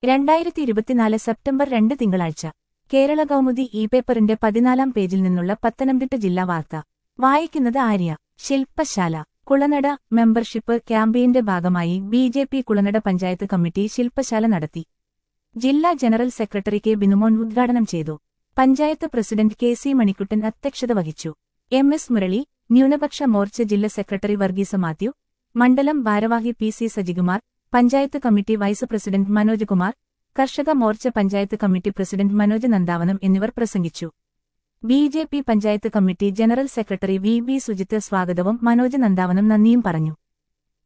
രണ്ടായിരത്തി ഇരുപത്തിനാല് സെപ്റ്റംബർ രണ്ട് തിങ്കളാഴ്ച കേരള കൗമുദി ഇ പേപ്പറിന്റെ പതിനാലാം പേജിൽ നിന്നുള്ള പത്തനംതിട്ട ജില്ലാ വാർത്ത വായിക്കുന്നത് ആര്യ ശില്പശാല കുളനട മെമ്പർഷിപ്പ് ക്യാമ്പയിന്റെ ഭാഗമായി B J P Kulanada panchayat committee ശില്പശാല നടത്തി ജില്ലാ ജനറൽ സെക്രട്ടറി കെ ബിനുമോൻ ഉദ്ഘാടനം ചെയ്തു panchayat president K C Manikuttan അധ്യക്ഷത വഹിച്ചു എം എസ് മുരളി ന്യൂനപക്ഷ മോർച്ച ജില്ലാ സെക്രട്ടറി വർഗീസ മാത്യു മണ്ഡലം ഭാരവാഹി P C Sajikumar panchayat committee vice president Manoj Kumar Karshaka Morcha panchayat committee president Manoj Nandavanam എന്നിവർ പ്രസംഗിച്ചു B J P panchayat committee general secretary V B Sujith സ്വാഗതവും മനോജ് നന്ദാവനം നന്ദിയും പറഞ്ഞു